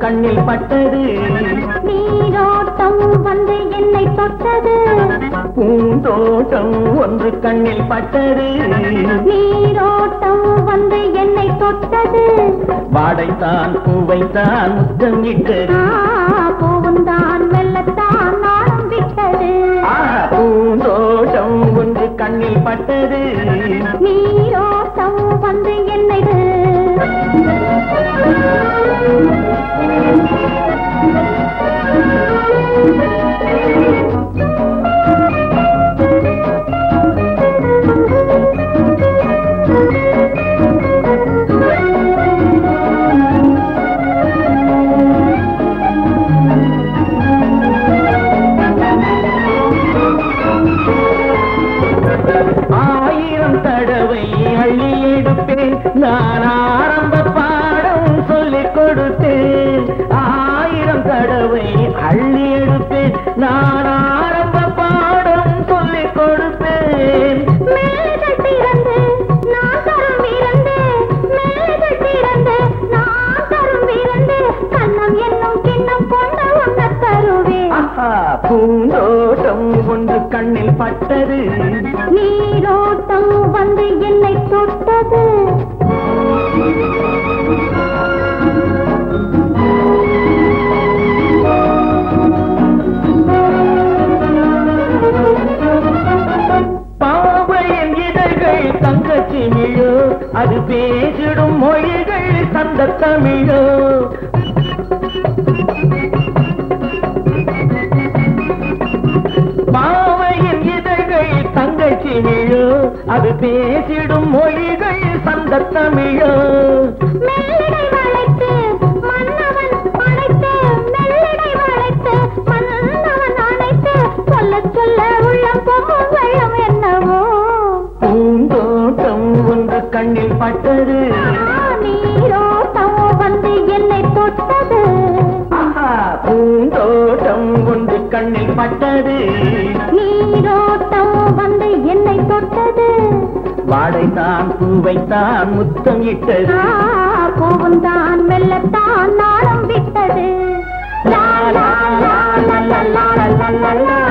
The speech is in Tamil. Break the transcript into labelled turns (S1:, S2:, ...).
S1: கண்ணில் பட்டது
S2: நீரோட்டம் வந்து என்னை தொட்டது
S1: பூந்தோட்டம் ஒன்று கண்ணில் பட்டது
S2: நீரோட்டம் வந்து என்னை தொட்டது
S1: வாடைத்தான் பூவைத்தான் முத்தம் இட்டது
S2: பூவுந்தான் மெல்லத்தான் நாளம் விட்டது
S1: ஆஹா, பூந்தோட்டம் ஒன்று கண்ணில் பட்டது
S2: நீரோட்டம் வந்து என்னை
S1: ஆயிரம் தடவை அள்ளி எடுப்பேன் நான் ஆரம்ப பாடம் சொல்லிக் கொடுத்தேன் ஆயிரம் தடவை அள்ளி எடுப்பேன் நான் ஆரம்ப பாடம் சொல்லிக் கொடுப்பேன்
S2: மேலைகள் திறந்து நான் தரும் விருந்து மேலைகள் திறந்து நான் தரும் விருந்து கண்ணம் என்னும் கிண்ணம் கொண்டு உண்ண தருவேன்
S1: ஆஹா, பூந்தோட்டம் ஒன்று கண்ணில் பட்டது
S2: நீரோட்டம் வந்து என்னை தொட்டது
S1: பாவையின் இதழ்கள் தங்கச்சி மிழோ அது பேசிடும் மொழிகள் தந்த தமிழோ பாவையின் இதழ்கள் தங்கச்சி மிழோ அது பேசிடும் மொழிகள் சந்த தமிழோ
S2: மெல்லிடை வளைத்து மன்னவன் அணைத்து மெல்லிடை வளைத்து மன்னவன் அணைத்து சொல்ல சொல்ல உள்ளம் பொங்கும் வெள்ளம் என்னவோ
S1: பூந்தோட்டம் ஒன்று கண்ணில் பட்டது
S2: நீரோட்டம் வந்து என்னை தொட்டது
S1: ஆஹா, பூந்தோட்டம் ஒன்று கண்ணில் பட்டது
S2: நீரோட்டம் வந்து என்னை தொட்டது
S1: வாடைத்தான் பூவைத்தான் முத்தம் இட்டது
S2: பூவுந்தான் மெல்லத்தான் நாளம் விட்டது லா லா லா லா லா லா லா லா லா